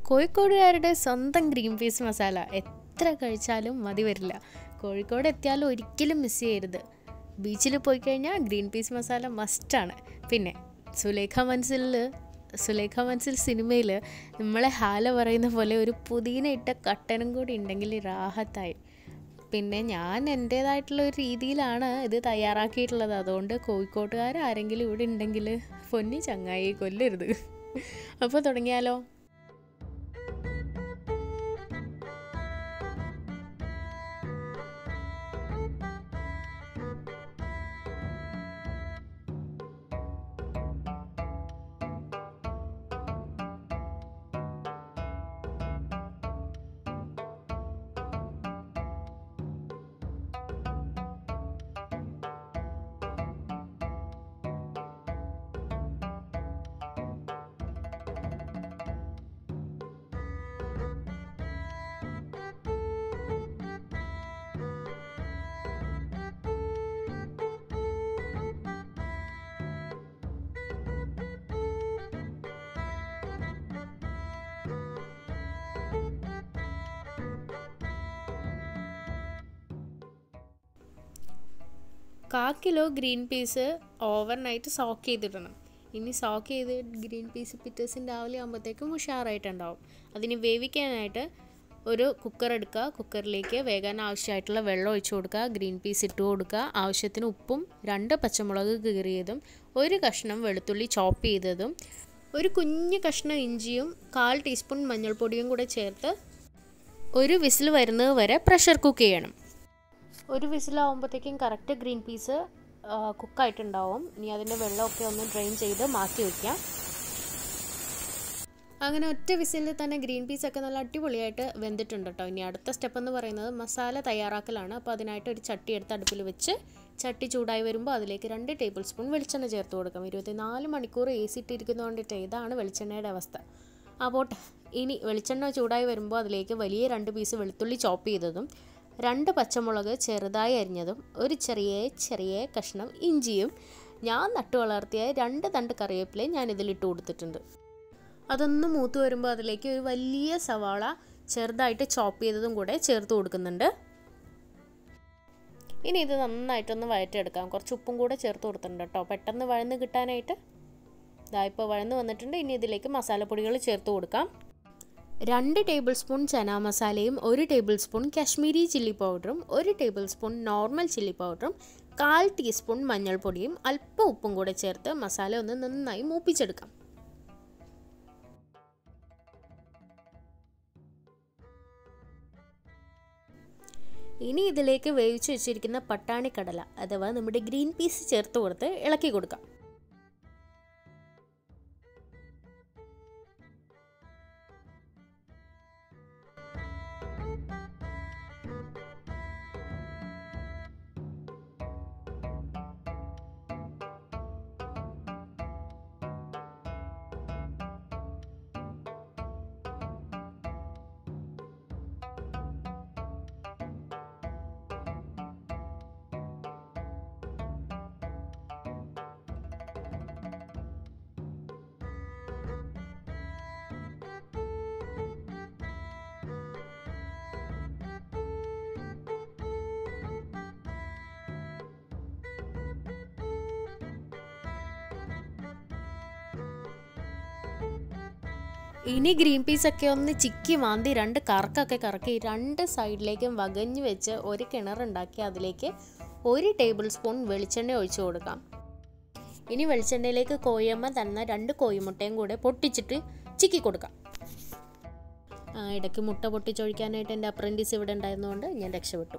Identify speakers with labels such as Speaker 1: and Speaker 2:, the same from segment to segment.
Speaker 1: കോഴിക്കോടുകാരുടെ സ്വന്തം green peas masala എത്ര കഴിച്ചാലും മതി വരില്ല കോഴിക്കോട് എത്തിയാലും ഒരിക്കലും മിസ് ചെയ്യരുത് ബീച്ചിൽ പോയി കഴിഞ്ഞാൽ ഗ്രീൻ പീസ് മസാല മസ്റ്റാണ് പിന്നെ സുലേഖ മൻസിലിൽ സുലേഖ മൻസിൽ സിനിമയിൽ നമ്മളെ ഹാല പറയുന്ന പോലെ ഒരു പുതിന ഇട്ട കട്ടനും കൂടി ഉണ്ടെങ്കിൽ റാഹത്തായി പിന്നെ ഞാൻ എൻ്റേതായിട്ടുള്ള ഒരു രീതിയിലാണ് ഇത് തയ്യാറാക്കിയിട്ടുള്ളത് അതുകൊണ്ട് കോഴിക്കോട്ടുകാർ ആരെങ്കിലും ഇവിടെ ഉണ്ടെങ്കിൽ പൊന്നി ചങ്ങായി കൊല്ലരുത് അപ്പോൾ തുടങ്ങിയാലോ കാ kilo green peas overnight soak ചെയ്തിടണം ഇനി സോക്ക് ചെയ്ത് ഗ്രീൻ പീസ് പിറ്റേഴ്സിൻ രാവിലെ ആകുമ്പോഴത്തേക്കും ഉഷാറായിട്ടുണ്ടാവും അതിന് വേവിക്കാനായിട്ട് ഒരു കുക്കർ എടുക്കുക കുക്കറിലേക്ക് വേകാൻ ആവശ്യമായിട്ടുള്ള വെള്ളം ഒഴിച്ചു കൊടുക്കുക ഗ്രീൻ പീസ് ഇട്ട് കൊടുക്കുക ആവശ്യത്തിന് ഉപ്പും രണ്ട് പച്ചമുളക് കീറിയതും ഒരു കഷ്ണം വെളുത്തുള്ളി ചോപ്പ് ചെയ്തതും ഒരു കുഞ്ഞു കഷ്ണം ഇഞ്ചിയും കാൽ ടീസ്പൂൺ മഞ്ഞൾപ്പൊടിയും കൂടെ ചേർത്ത് ഒരു വിസിൽ വരുന്നത് വരെ പ്രഷർ കുക്ക് ചെയ്യണം ഒരു വിസിലാവുമ്പോഴത്തേക്കും കറക്റ്റ് ഗ്രീൻ പീസ് കുക്കായിട്ടുണ്ടാവും ഇനി അതിൻ്റെ വെള്ളമൊക്കെ ഒന്ന് ഡ്രെയിൻ ചെയ്ത് മാറ്റി വയ്ക്കാം അങ്ങനെ ഒറ്റ വിസിലിൽ തന്നെ ഗ്രീൻ പീസ് ഒക്കെ നല്ല അടിപൊളിയായിട്ട് വെന്തിട്ടുണ്ട് കേട്ടോ ഇനി അടുത്ത സ്റ്റെപ്പ് എന്ന് പറയുന്നത് മസാല തയ്യാറാക്കലാണ് അപ്പോൾ അതിനായിട്ട് ഒരു ചട്ടി എടുത്ത് അടുപ്പിൽ വെച്ച് ചട്ടി ചൂടായി വരുമ്പോൾ അതിലേക്ക് രണ്ട് ടേബിൾ സ്പൂൺ വെളിച്ചെണ്ണ ചേർത്ത് കൊടുക്കാം ഇരുപത്തിനാല് മണിക്കൂർ എ സി ഇട്ടിരിക്കുന്നതുകൊണ്ടിട്ട് ഇതാണ് വെളിച്ചെണ്ണയുടെ അവസ്ഥ അപ്പോൾ ഇനി വെളിച്ചെണ്ണ ചൂടായി വരുമ്പോൾ അതിലേക്ക് വലിയ രണ്ട് പീസ് വെളുത്തുള്ളി ചോപ്പ് ചെയ്തതും രണ്ട് പച്ചമുളക് ചെറുതായി അരിഞ്ഞതും ഒരു ചെറിയ ചെറിയ കഷ്ണം ഇഞ്ചിയും ഞാൻ നട്ടു വളർത്തിയ രണ്ട് തണ്ട് കറിവേപ്പിലയും ഞാൻ ഇതിലിട്ട് കൊടുത്തിട്ടുണ്ട് അതൊന്ന് മൂത്ത് വരുമ്പോൾ അതിലേക്ക് ഒരു വലിയ സവാള ചെറുതായിട്ട് ചോപ്പ് ചെയ്തതും കൂടെ ചേർത്ത് കൊടുക്കുന്നുണ്ട് ഇനി ഇത് നന്നായിട്ടൊന്ന് വഴറ്റിയെടുക്കാം കുറച്ച് ഉപ്പും കൂടെ ചേർത്ത് കൊടുത്തിട്ടുണ്ട് കേട്ടോ പെട്ടെന്ന് വഴന്ന് കിട്ടാനായിട്ട് ഇതാ ഇപ്പോൾ വഴന്ന് വന്നിട്ടുണ്ട് ഇനി ഇതിലേക്ക് മസാലപ്പൊടികൾ ചേർത്ത് കൊടുക്കാം രണ്ട് ടേബിൾ സ്പൂൺ ചന മസാലയും ഒരു ടേബിൾ സ്പൂൺ കാശ്മീരി ചില്ലി പൗഡറും ഒരു ടേബിൾ സ്പൂൺ നോർമൽ ചില്ലി പൗഡറും കാൽ ടീസ്പൂൺ മഞ്ഞൾപ്പൊടിയും അല്പം ഉപ്പും കൂടെ ചേർത്ത് മസാല ഒന്ന് നന്നായി മൂപ്പിച്ചെടുക്കാം ഇനി ഇതിലേക്ക് വേവിച്ച് വെച്ചിരിക്കുന്ന പട്ടാണിക്കടല അഥവാ നമ്മുടെ ഗ്രീൻ പീസ് ചേർത്ത് കൊടുത്ത് ഇളക്കി കൊടുക്കാം ഇനി ഗ്രീൻ പീസ് ഒക്കെ ഒന്ന് ചിക്കി മാന്തി രണ്ട് കറക്കൊക്കെ കറക്കി രണ്ട് സൈഡിലേക്കും വകഞ്ഞു വെച്ച് ഒരു കിണറുണ്ടാക്കി അതിലേക്ക് ഒരു ടേബിൾ സ്പൂൺ വെളിച്ചെണ്ണ ഒഴിച്ചു കൊടുക്കാം ഇനി വെളിച്ചെണ്ണയിലേക്ക് കോയമ്മ തന്ന രണ്ട് കോഴിമുട്ടയും കൂടെ പൊട്ടിച്ചിട്ട് ചിക്കി കൊടുക്കാം ആ ഇടയ്ക്ക് മുട്ട പൊട്ടിച്ചൊഴിക്കാനായിട്ട് എൻ്റെ അപ്രൻറ്റീസ് ഇവിടെ ഉണ്ടായിരുന്നതുകൊണ്ട് ഞാൻ രക്ഷപ്പെട്ടു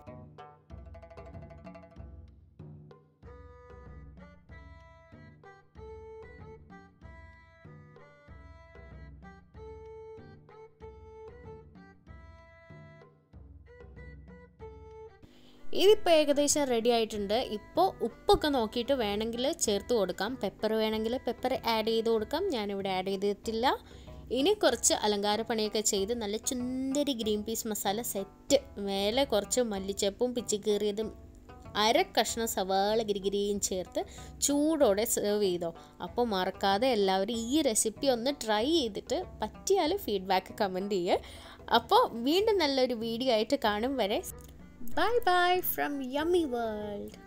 Speaker 1: ഇതിപ്പോൾ ഏകദേശം റെഡി ആയിട്ടുണ്ട് ഇപ്പോൾ ഉപ്പൊക്കെ നോക്കിയിട്ട് വേണമെങ്കിൽ ചേർത്ത് കൊടുക്കാം പെപ്പർ വേണമെങ്കിൽ പെപ്പർ ആഡ് ചെയ്ത് കൊടുക്കാം ഞാനിവിടെ ആഡ് ചെയ്തിട്ടില്ല ഇനി കുറച്ച് അലങ്കാര പണിയൊക്കെ ചെയ്ത് നല്ല ചുന്ദരി ഗ്രീൻ പീസ് മസാല സെറ്റ് മേലെ കുറച്ച് മല്ലിച്ചപ്പും പിച്ചിക്കീറിയതും അര കഷ്ണം സവാള ഗിരിഗിരിയും ചേർത്ത് ചൂടോടെ സെർവ് ചെയ്തോ അപ്പോൾ മറക്കാതെ എല്ലാവരും ഈ റെസിപ്പി ഒന്ന് ട്രൈ ചെയ്തിട്ട് പറ്റിയാൽ ഫീഡ്ബാക്ക് കമൻറ്റ് ചെയ്യുക അപ്പോൾ വീണ്ടും നല്ലൊരു വീഡിയോ ആയിട്ട് കാണും വരെ bye bye from yummy world